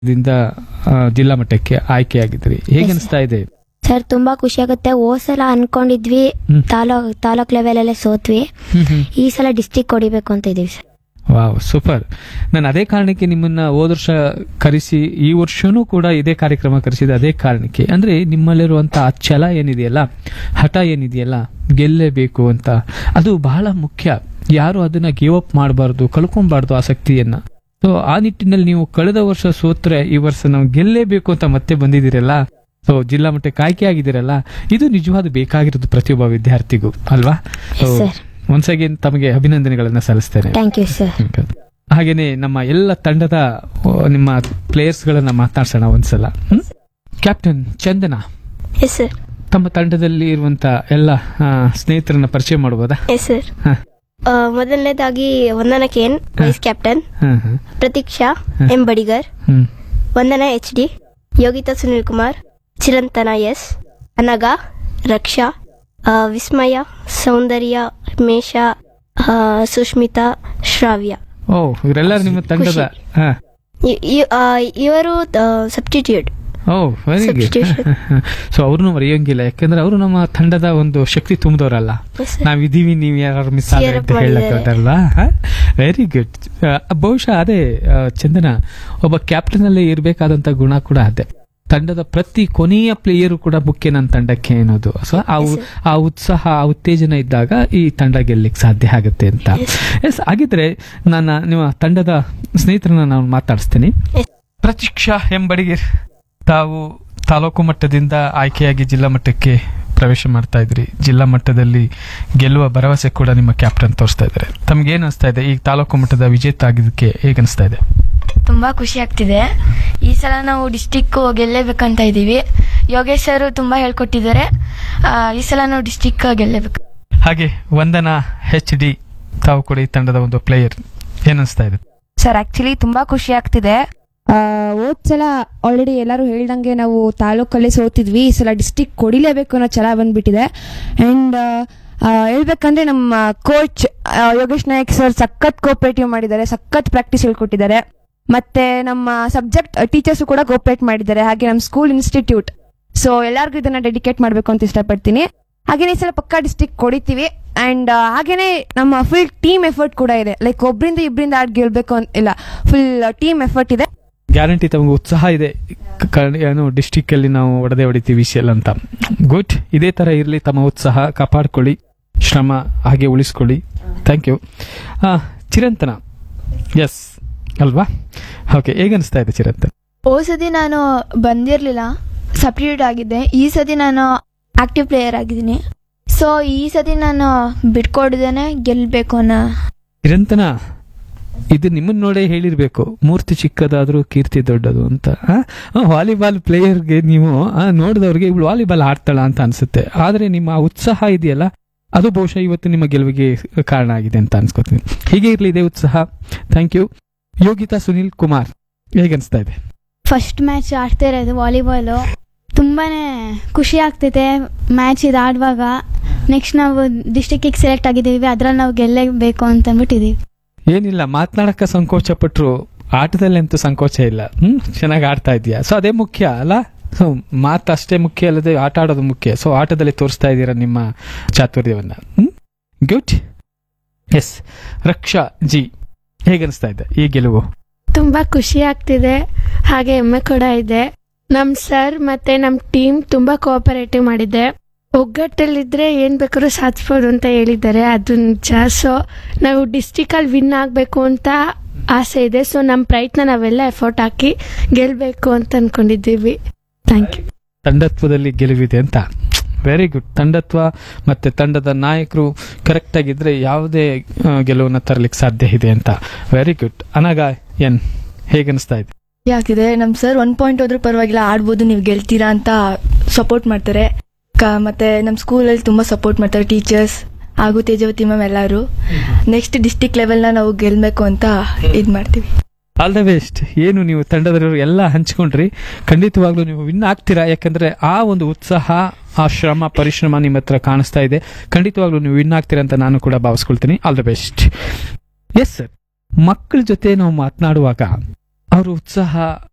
ದಿಂದ ಆ, ಜಿಲ್ಲಾ ಮಟ್ಟಕ್ಕೆ ಆಯ್ಕೆಯಾಗಿದ್ರಿ ಹೇಗೆ Yes, ಅನಿಸ್ತಾ ಇದೆ ಸರ್ ತುಂಬಾ ಖುಷಿ ಆಗುತ್ತೆ ಹೋದ್ ಸಲ ಅನ್ಕೊಂಡಿದ್ವಿ ಹ್ಮ್. ತಾಲೂಕ್ ತಾಲೂಕ್ ಲೆವೆಲ್ ಅಲ್ಲೇ ಸೋತ್ವಿ ಹ್ಮ್ ಹ್ಮ್ ಈ ಸಲ ಡಿಸ್ಟಿಕ್ ಹೊಡಿಬೇಕು ಅಂತ ಇದೀವಿ ಸರ್ ವಾವ್ ಸೂಪರ್ ನಾನು ಅದೇ ಕಾರಣಕ್ಕೆ ನಿಮ್ಮನ್ನ ಹೋದ ವರ್ಷ ಕರೆಸಿ ಈ ವರ್ಷನೂ ಕೂಡ ಇದೇ ಕಾರ್ಯಕ್ರಮ ಕರೆಸಿದ ಅದೇ ಕಾರಣಕ್ಕೆ ಅಂದ್ರೆ ನಿಮ್ಮಲ್ಲಿರುವಂತಹ ಆ ಛಲ ಏನಿದೆಯಲ್ಲ ಹಠ ಏನಿದೆಯಲ್ಲ ಗೆಲ್ಲೇಬೇಕು ಅಂತ ಅದು ಬಹಳ ಮುಖ್ಯ ಯಾರು ಅದನ್ನ ಗಿವ್ ಅಪ್ ಮಾಡಬಾರ್ದು ಕಳ್ಕೊಬಾರ್ದು ಆಸಕ್ತಿಯನ್ನ ಸೊ ಆ ನಿಟ್ಟಿನಲ್ಲಿ ನೀವು ಕಳೆದ ವರ್ಷ ಸೋತ್ರೆ ಈ ವರ್ಷ ನಾವು ಗೆಲ್ಲೇಬೇಕು ಅಂತ ಮತ್ತೆ ಬಂದಿದ್ದೀರಲ್ಲ ಸೊ ಜಿಲ್ಲಾ ಮಟ್ಟಕ್ಕೆ ಆಯ್ಕೆ ಆಗಿದ್ದೀರಲ್ಲ ಇದು ನಿಜವಾದ ಬೇಕಾಗಿರೋದು ಪ್ರತಿಯೊಬ್ಬ ವಿದ್ಯಾರ್ಥಿಗೂ ಅಲ್ವಾ Yes, sir. ಒನ್ಸ್ ಅಗೇನ್ ತಮಗೆ ಅಭಿನಂದನೆಗಳನ್ನ ಸಲ್ಲಿಸ್ತೇನೆ ಥ್ಯಾಂಕ್ ಯು ಸರ್ ಹಾಗೇನೆ ನಮ್ಮ ಎಲ್ಲ ತಂಡದ ಆ, ನಿಮ್ಮ ಪ್ಲೇಯರ್ಸ್ ಗಳನ್ನ ಮಾತನಾಡ್ಸೋಣ ಒಂದ್ಸಲ ಹ್ಮ್? ಕ್ಯಾಪ್ಟನ್ ಚಂದನ ಎಸ್ ಸರ್ ತಮ್ಮ ತಂಡದಲ್ಲಿ ಇರುವಂತ ಎಲ್ಲ ಆ, ಸ್ನೇಹಿತರನ್ನ ಪರಿಚಯ ಮಾಡಬಹುದಾ ಎಸ್ ಸರ್ ಹ. ಮೊದಲನೇದಾಗಿ ವಂದನಾ ಕೇನ್ ವೈಸ್ ಕ್ಯಾಪ್ಟನ್ ಹ್ಮ್, ಹ್ಮ್, ಪ್ರತೀಕ್ಷಾ ಎಂ ಬಡಿಗರ್ ಹ್ಮ್. Vandana H D Yogita Sunil Kumar Chiranthana S Anagha Raksha ಆ, ವಿಸ್ಮಯ ಸೌಂದರ್ಯ ಮೇಷ ಆ, ಸುಷ್ಮಿತಾ ಶ್ರಾವ್ಯ ಓ ಇವರೆಲ್ಲರೂ ನಿಮ್ಮ ತಂಡದ ಹಾ. ಇ- ಇ- ಆ, ಇವರು substitute oh very good Substitution. So ಅವ್ರನ್ನು ಮರೆಯೋಂಗಿಲ್ಲ ಯಾಕಂದ್ರೆ ಅವರು ನಮ್ಮ ತಂಡದ ಒಂದು ಶಕ್ತಿ ತುಂಬಿದವರಲ್ಲ Yes, sir. ನಾವಿದೀವಿ ನೀವು ಯಾರು ಮಿಸ್ ಆದ್ರೆ Cheer up ಅಂತ ಮಾಡಿದ್ದಾರೆ. ಹೇಳಕ್ಕಾಗಲ್ಲ ವೆರಿ ಗುಡ್ ಬಹುಶಃ ಅದೇ ಆ, ಚಂದನ ಒಬ್ಬ ಕ್ಯಾಪ್ಟನ್ ಅಲ್ಲಿ ಇರಬೇಕಾದಂತ ಗುಣ ಕೂಡ ಅದೇ ತಂಡದ ಪ್ರತಿ ಕೊನೆಯ ಪ್ಲೇಯರು ಕೂಡ ಮುಖ್ಯ ನನ್ನ ತಂಡಕ್ಕೆ ಅನ್ನೋದು ಸೊ ಆ ಉ- ಆ ಉತ್ಸಾಹ ಆ ಉತ್ತೇಜನ ಇದ್ದಾಗ ಈ ತಂಡ ಗೆಲ್ಲಿಕ್ ಸಾಧ್ಯ ಆಗುತ್ತೆ ಅಂತ ಎಸ್ ಹಾಗಿದ್ರೆ ನನ್ನ ನಿಮ್ಮ ತಂಡದ ಸ್ನೇಹಿತರನ್ನ ನಾನು ಮಾತಾಡಿಸ್ತೀನಿ Yes. ಪ್ರತೀಕ್ಷಾ ಎಂಬಡಿಗಿರ್ ತಾವು ತಾಲೂಕು ಮಟ್ಟದಿಂದ ಆಯ್ಕೆಯಾಗಿ ಜಿಲ್ಲಾ ಮಟ್ಟಕ್ಕೆ ಪ್ರವೇಶ ಮಾಡ್ತಾ ಇದ್ರಿ ಜಿಲ್ಲಾ ಮಟ್ಟದಲ್ಲಿ ಗೆಲ್ಲುವ ಭರವಸೆ ಕೂಡ ನಿಮ್ಮ ಕ್ಯಾಪ್ಟನ್ ತೋರಿಸ್ತಾ ಇದ್ದಾರೆ ತಮ್ಗೆ ಏನ್ ಅನಿಸ್ತಾ ಇದೆ ಈ ತಾಲೂಕು ಮಟ್ಟದ ವಿಜೇತ ಆಗಿದ್ದಕ್ಕೆ ಹೇಗೆ ಅನಿಸ್ತಾ ಇದೆ ತುಂಬಾ ಖುಷಿ ಆಗ್ತಿದೆ ಈ ಸಲ ನಾವು ಡಿಸ್ಟಿಕ್ ಗೆಲ್ಲೇಬೇಕಂತ ಇದ್ದೀವಿ ಯೋಗೇಶ್ ಸರ್ ತುಂಬಾ ಹೇಳ್ಕೊಟ್ಟಿದ್ದಾರೆ ಆ, ಈ ಸಲ ನಾವು ಡಿಸ್ಟಿಕ್ ಗೆಲ್ಲೇಬೇಕು ಹಾಗೆ ವಂದನಾ ಎಚ್ ಡಿ ತಾವು ಕೂಡ ಈ ತಂಡದ ಒಂದು ಪ್ಲೇಯರ್ ಏನ್ ಅನಿಸ್ತಾ ಇದೆ ಸರ್ ಆಕ್ಚುಲಿ ತುಂಬಾ ಖುಷಿ ಆಗ್ತಿದೆ ಆ, ಹೋದ್ ಸಲ ಆಲ್ರೆಡಿ ಎಲ್ಲರೂ ಹೇಳ್ದಂಗೆ ನಾವು ತಾಲೂಕಲ್ಲಿ ಸೋತಿದ್ವಿ ಈ ಸಲ ಡಿಸ್ಟಿಕ್ ಕೊಡಿಲೇಬೇಕು ಅನ್ನೋ ಛಲ ಬಂದ್ಬಿಟ್ಟಿದೆ ಅಂಡ್ ಹೇಳ್ಬೇಕಂದ್ರೆ ನಮ್ಮ ಕೋಚ್ ಯೋಗೇಶ್ ನಾಯಕ್ ಸರ್ ಸಖತ್ ಕೋಪರೇಟಿವ್ ಮಾಡಿದ್ದಾರೆ ಸಖತ್ ಪ್ರಾಕ್ಟೀಸ್ ಹೇಳ್ಕೊಟ್ಟಿದ್ದಾರೆ ಮತ್ತೆ ನಮ್ಮ ಸಬ್ಜೆಕ್ಟ್ ಟೀಚರ್ಸ್ ಕೂಡ ಕೋಪರೇಟ್ ಮಾಡಿದ್ದಾರೆ ಹಾಗೆ ನಮ್ಮ ಸ್ಕೂಲ್ ಇನ್ಸ್ಟಿಟ್ಯೂಟ್ ಸೊ ಎಲ್ಲರಿಗೂ ಇದನ್ನ ಡೆಡಿಕೇಟ್ ಮಾಡಬೇಕು ಅಂತ ಇಷ್ಟಪಡ್ತೀನಿ ಹಾಗೇನೆ ಈ ಸಲ ಪಕ್ಕಾ ಡಿಸ್ಟಿಕ್ ಕೊಡಿತೀವಿ ಅಂಡ್ ಹಾಗೇನೆ ನಮ್ಮ ಫುಲ್ ಟೀಮ್ ಎಫರ್ಟ್ ಕೂಡ ಇದೆ ಲೈಕ್ ಒಬ್ರಿಂದ ಇಬ್ರಿಂದ ಆಡ್ ಗೆಲ್ಬೇಕು ಅಂತ ಇಲ್ಲ ಫುಲ್ ಟೀಮ್ ಎಫರ್ಟ್ ಇದೆ ಗ್ಯಾರಂಟಿ ತಮಗೆ ಉತ್ಸಾಹ ಇದೆ ಕ- ಕ- ಏನು ಡಿಸ್ಟಿಕ್ ಅಲ್ಲಿ ನಾವು ಒಡೆದೇ ಹೊಡಿತೀವಿ ವಿಷಯಲ್ ಅಂತ ಗುಡ್ ಇದೇ ತರ ಇರಲಿ ತಮ್ಮ ಉತ್ಸಾಹ ಕಾಪಾಡ್ಕೊಳ್ಳಿ ಶ್ರಮ ಹಾಗೆ ಉಳಿಸ್ಕೊಳ್ಳಿ ಥ್ಯಾಂಕ್ ಯು ಚಿರಂತನ ಎಸ್ ಅಲ್ವಾ ಓಕೆ ಹೇಗೆ ಅನಿಸ್ತಾ ಇದೆ ಚಿರಂತನ್ ಹೋದ ಸತಿ ನಾನು ಬಂದಿರಲಿಲ್ಲ ಸಬ್ಸ್ಟಿಟ್ಯೂಟ್ ಆಗಿದ್ದೆ ಈ ಸತಿ ನಾನು ಆಕ್ಟಿವ್ ಪ್ಲೇಯರ್ ಆಗಿದ್ದೀನಿ ಸೊ ಈ ಸತಿ ನಾನು ಬಿಟ್ಕೊಡ್ದೇನೆ ಗೆಲ್ಲಬೇಕು ಅನ್ನೋ ಚಿರಂತನ ಇದು ನಿಮ್ಮನ್ನ ನೋಡೇ ಹೇಳಿರ್ಬೇಕು ಮೂರ್ತಿ ಚಿಕ್ಕದಾದ್ರೂ ಕೀರ್ತಿ ದೊಡ್ಡದು ಅಂತ ಆ? ಆ, ವಾಲಿಬಾಲ್ ಪ್ಲೇಯರ್ಗೆ ನೀವು ಆ, ನೋಡಿದವ್ರಿಗೆ ಇವಳು ವಾಲಿಬಾಲ್ ಆಡ್ತಾಳ ಅಂತ ಅನ್ಸುತ್ತೆ ಆದ್ರೆ ನಿಮ್ಮ ಆ ಉತ್ಸಾಹ ಇದೆಯಲ್ಲ ಅದು ಬಹುಶಃ ಇವತ್ತು ನಿಮ್ಮ ಗೆಲುವಿಗೆ ಕಾರಣ ಆಗಿದೆ ಅಂತ ಅನ್ಸ್ಕೊತೀನಿ ಹೀಗೆ ಇರ್ಲಿ ಇದೇ ಉತ್ಸಾಹ ಥ್ಯಾಂಕ್ ಯು ಯೋಗಿತಾ ಸುನಿಲ್ ಕುಮಾರ್ ಹೇಗೆ ಅನಿಸ್ತಾ ಇದೆ ಫಸ್ಟ್ ಮ್ಯಾಚ್ ಆಡ್ತಾ ಇರೋದು ವಾಲಿಬಾಲು ತುಂಬಾನೇ ಖುಷಿ ಆಗ್ತೈತೆ ಮ್ಯಾಚ್ ಇದು ಆಡುವಾಗ ನೆಕ್ಸ್ಟ್ ನಾವು ಡಿಸ್ಟಿಕ್ಕಿಗೆ ಸೆಲೆಕ್ಟ್ ಆಗಿದ್ದೀವಿ ಅದ್ರಲ್ಲಿ ನಾವು ಗೆಲ್ಲೇಬೇಕು ಅಂತ ಅಂದ್ಬಿಟ್ಟಿದ್ದೀವಿ ಏನಿಲ್ಲ ಮಾತನಾಡಕ್ಕ ಸಂಕೋಚ ಪಟ್ರು ಆಟದಲ್ಲಿ ಅಂತೂ ಸಂಕೋಚ ಇಲ್ಲ ಹ್ಮ್ ಚೆನ್ನಾಗಿ ಆಡ್ತಾ ಇದೀಯಾ ಸೊ ಅದೇ ಮುಖ್ಯ ಅಲ್ಲ ಸೊ ಮಾತು ಅಷ್ಟೇ ಮುಖ್ಯ ಅಲ್ಲದೆ ಆಟ ಆಡೋದು ಮುಖ್ಯ ಸೊ ಆಟದಲ್ಲಿ ತೋರಿಸ್ತಾ ಇದ್ದೀರಾ ನಿಮ್ಮ ಚಾತುರ್ಯವನ್ನ ಹ್ಮ್ ಗುಡ್ ಎಸ್ ರಕ್ಷಾ ಜಿ ಹೇಗೆ ಅನಿಸ್ತಾ ಇದೆ ಈ ಗೆಲುವು ತುಂಬಾ ಖುಷಿ ಆಗ್ತಿದೆ ಹಾಗೆ ಹೆಮ್ಮೆ ಕೂಡ ಇದೆ ನಮ್ ಸರ್ ಮತ್ತೆ ನಮ್ ಟೀಮ್ ತುಂಬಾ ಕೋಆಪರೇಟಿವ್ ಮಾಡಿದೆ ಒಗ್ಗಟ್ಟಲ್ಲಿದ್ರೆ ಏನ್ ಬೇಕಾದ್ರೂ ಸಾಧಿಸ್ಬೋದು ಅಂತ ಹೇಳಿದ್ದಾರೆ ಅದು ನಿಜ ಸೊ ನಾವು ಡಿಸ್ಟಿಕ್ ಅಲ್ಲಿ ವಿನ್ ಆಗ್ಬೇಕು ಅಂತ ಆಸೆ ಇದೆ ಸೊ ನಮ್ಮ ಪ್ರಯತ್ನ ನಾವೆಲ್ಲ ಎಫರ್ಟ್ ಹಾಕಿ ಗೆಲ್ಬೇಕು ಅಂತ ಅನ್ಕೊಂಡಿದ್ದೀವಿ ಥ್ಯಾಂಕ್ ಯು ತಂಡತ್ವದಲ್ಲಿ ಗೆಲುವಿದೆ ಅಂತ ವೆರಿ ಗುಡ್ ತಂಡತ್ವ ಮತ್ತೆ ತಂಡದ ನಾಯಕರು ಕರೆಕ್ಟ್ ಆಗಿದ್ರೆ ಯಾವುದೇ ಆ, ಗೆಲುವನ್ನ ತರಲಿಕ್ಕೆ ಸಾಧ್ಯ ಇದೆ ಅಂತ ವೆರಿ ಗುಡ್ ಅನಗ ಎನ್ ಹೇಗನ್ನಿಸ್ತಾ ಇದೆ ಆಗ್ತಿದೆ ನಮ್ ಸರ್ ಒನ್ ಪಾಯಿಂಟ್ ಹೋದ್ರೂ ಪರವಾಗಿಲ್ಲ ಆಡ್ಬೋದು ನೀವು ಗೆಲ್ತೀರಾ ಅಂತ ಸಪೋರ್ಟ್ ಮಾಡ್ತಾರೆ ಕ- ಮತ್ತೆ ನಮ್ಮ ಸ್ಕೂಲಲ್ಲಿ ತುಂಬಾ ಸಪೋರ್ಟ್ ಮಾಡ್ತಾರೆ ಟೀಚರ್ಸ್ ಹಾಗೂ ತೇಜವತಿ ಮ್ಯಾಮ್ ಎಲ್ಲರೂ ನೆಕ್ಸ್ಟ್ ಡಿಸ್ಟಿಕ್ ಲೆವೆಲ್ನ ನಾವು ಗೆಲ್ಬೇಕು ಅಂತ ಇದ್ ಮಾಡ್ತೀವಿ ಆಲ್ ದ ಬೆಸ್ಟ್ ಏನು ನೀವು ತಂಡದವರು ಎಲ್ಲ ಹಂಚ್ಕೊಂಡ್ರಿ ಖಂಡಿತವಾಗ್ಲೂ ನೀವು ವಿನ್ ಆಗ್ತೀರಾ ಯಾಕಂದ್ರೆ ಆ ಒಂದು ಉತ್ಸಾಹ ಆ ಶ್ರಮ ಪರಿಶ್ರಮ ನಿಮ್ಮ ಹತ್ರ ಕಾಣಿಸ್ತಾ ಇದೆ ಖಂಡಿತವಾಗ್ಲೂ ನೀವು ವಿನ್ ಆಗ್ತೀರಾ ಅಂತ ನಾನು ಕೂಡ ಭಾವಿಸ್ಕೊಳ್ತೀನಿ all the best yes sir ಮಕ್ಕಳ ಜೊತೆ ನಾವು ಮಾತನಾಡುವಾಗ ಅವ್ರ ಉತ್ಸಾಹ